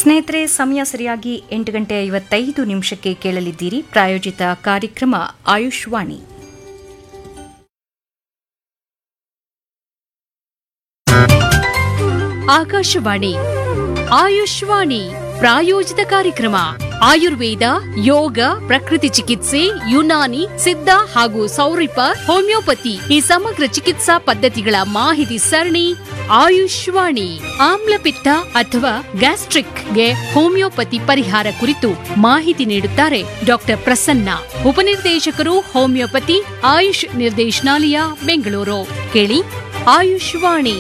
ಸ್ನೇಹಿತರೆ ಸಮಯ ಸರಿಯಾಗಿ ಎಂಟು ಗಂಟೆ ಐವತ್ತೈದು ನಿಮಿಷಕ್ಕೆ ಕೇಳಲಿದ್ದೀರಿ ಪ್ರಾಯೋಜಿತ ಕಾರ್ಯಕ್ರಮ ಆಯುಷ್ವಾಣಿ ಆಕಾಶವಾಣಿ ಆಯುಷ್ವಾಣಿ ಪ್ರಾಯೋಜಿತ ಕಾರ್ಯಕ್ರಮ ಆಯುರ್ವೇದ ಯೋಗ ಪ್ರಕೃತಿ ಚಿಕಿತ್ಸೆ ಯುನಾನಿ ಸಿದ್ಧ ಹಾಗೂ ಸೌರಿಪ ಹೋಮಿಯೋಪತಿ ಈ ಸಮಗ್ರ ಚಿಕಿತ್ಸಾ ಪದ್ಧತಿಗಳ ಮಾಹಿತಿ ಸರಣಿ ಆಯುಷ್ವಾಣಿ ಆಮ್ಲಪಿತ್ತ ಅಥವಾ ಗ್ಯಾಸ್ಟ್ರಿಕ್ಗೆ ಹೋಮಿಯೋಪತಿ ಪರಿಹಾರ ಕುರಿತು ಮಾಹಿತಿ ನೀಡುತ್ತಾರೆ ಡಾಕ್ಟರ್ ಪ್ರಸನ್ನ ಉಪನಿರ್ದೇಶಕರು ಹೋಮಿಯೋಪತಿ ಆಯುಷ್ ನಿರ್ದೇಶನಾಲಯ ಬೆಂಗಳೂರು ಕೇಳಿ ಆಯುಷ್ವಾಣಿ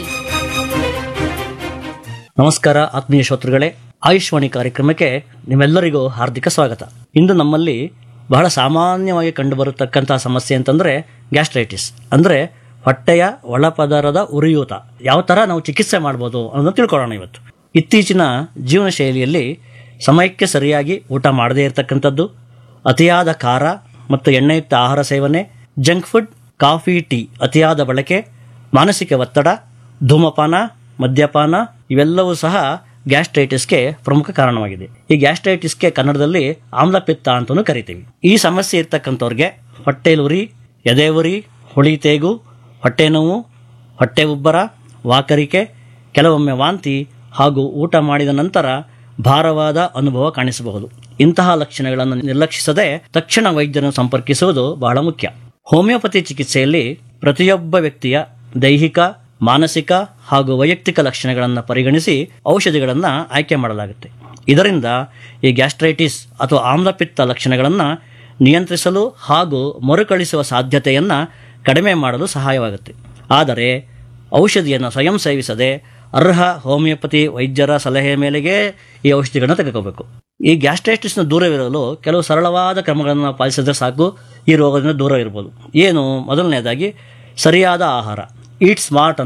ನಮಸ್ಕಾರ ಆತ್ಮೀಯ ಶ್ರೋತೃಗಳೇ ಆಯುಷ್ವಾಣಿ ಕಾರ್ಯಕ್ರಮಕ್ಕೆ ನಿಮ್ಮೆಲ್ಲರಿಗೂ ಹಾರ್ದಿಕ ಸ್ವಾಗತ ಇಂದು ನಮ್ಮಲ್ಲಿ ಬಹಳ ಸಾಮಾನ್ಯವಾಗಿ ಕಂಡುಬರತಕ್ಕಂತಹ ಸಮಸ್ಯೆ ಅಂತಂದ್ರೆ ಗ್ಯಾಸ್ಟ್ರೈಟಿಸ್ ಅಂದ್ರೆ ಹೊಟ್ಟೆಯ ಒಳಪದರದ ಉರಿಯೂತ ಯಾವ ತರ ನಾವು ಚಿಕಿತ್ಸೆ ಮಾಡ್ಬೋದು ಅನ್ನೋದನ್ನ ತಿಳ್ಕೊಳ್ಳೋಣ ಇವತ್ತು ಇತ್ತೀಚಿನ ಜೀವನ ಶೈಲಿಯಲ್ಲಿ ಸಮಯಕ್ಕೆ ಸರಿಯಾಗಿ ಊಟ ಮಾಡದೇ ಇರತಕ್ಕಂಥದ್ದು ಅತಿಯಾದ ಖಾರ ಮತ್ತು ಎಣ್ಣೆಯುಕ್ತ ಆಹಾರ ಸೇವನೆ ಜಂಕ್ ಫುಡ್ ಕಾಫಿ ಟೀ ಅತಿಯಾದ ಬಳಕೆ ಮಾನಸಿಕ ಒತ್ತಡ ಧೂಮಪಾನ ಮದ್ಯಪಾನ ಇವೆಲ್ಲವೂ ಸಹ ಗ್ಯಾಸ್ಟ್ರೈಟಿಸ್ಗೆ ಪ್ರಮುಖ ಕಾರಣವಾಗಿದೆ ಈ ಗ್ಯಾಸ್ಟ್ರೈಟಿಸ್ಗೆ ಕನ್ನಡದಲ್ಲಿ ಆಮ್ಲಪಿತ್ತ ಅಂತಲೂ ಕರಿತೀವಿ ಈ ಸಮಸ್ಯೆ ಇರ್ತಕ್ಕಂಥವ್ರಿಗೆ ಹೊಟ್ಟೆಲಿ ಉರಿ ಎದೆ ಉರಿ ಹುಳಿ ತೇಗು ಹೊಟ್ಟೆ ನೋವು ಹೊಟ್ಟೆ ಉಬ್ಬರ ವಾಕರಿಕೆ ಕೆಲವೊಮ್ಮೆ ವಾಂತಿ ಹಾಗೂ ಊಟ ಮಾಡಿದ ನಂತರ ಭಾರವಾದ ಅನುಭವ ಕಾಣಿಸಬಹುದು ಇಂತಹ ಲಕ್ಷಣಗಳನ್ನು ನಿರ್ಲಕ್ಷಿಸದೆ ತಕ್ಷಣ ವೈದ್ಯರನ್ನು ಸಂಪರ್ಕಿಸುವುದು ಬಹಳ ಮುಖ್ಯ ಹೋಮಿಯೋಪತಿ ಚಿಕಿತ್ಸೆಯಲ್ಲಿ ಪ್ರತಿಯೊಬ್ಬ ವ್ಯಕ್ತಿಯ ದೈಹಿಕ ಮಾನಸಿಕ ಹಾಗೂ ವೈಯಕ್ತಿಕ ಲಕ್ಷಣಗಳನ್ನು ಪರಿಗಣಿಸಿ ಔಷಧಿಗಳನ್ನು ಆಯ್ಕೆ ಮಾಡಲಾಗುತ್ತೆ ಇದರಿಂದ ಈ ಗ್ಯಾಸ್ಟ್ರೈಟಿಸ್ ಅಥವಾ ಆಮ್ಲಪಿತ್ತ ಲಕ್ಷಣಗಳನ್ನು ನಿಯಂತ್ರಿಸಲು ಹಾಗೂ ಮರುಕಳಿಸುವ ಸಾಧ್ಯತೆಯನ್ನು ಕಡಿಮೆ ಮಾಡಲು ಸಹಾಯವಾಗುತ್ತೆ ಆದರೆ ಔಷಧಿಯನ್ನು ಸ್ವಯಂ ಸೇವಿಸದೆ ಅರ್ಹ ಹೋಮಿಯೋಪತಿ ವೈದ್ಯರ ಸಲಹೆ ಮೇಲೆಗೆ ಈ ಔಷಧಿಗಳನ್ನು ತೆಗೆದುಕೋಬೇಕು ಈ ಗ್ಯಾಸ್ಟ್ರೈಟಿಸ್ನ ದೂರವಿರಲು ಕೆಲವು ಸರಳವಾದ ಕ್ರಮಗಳನ್ನು ಪಾಲಿಸಿದ್ರೆ ಸಾಕು ಈ ರೋಗದಿಂದ ದೂರ ಇರ್ಬೋದು ಏನು ಮೊದಲನೇದಾಗಿ ಸರಿಯಾದ ಆಹಾರ ಈಟ್ ಸ್ಮಾರ್ಟ್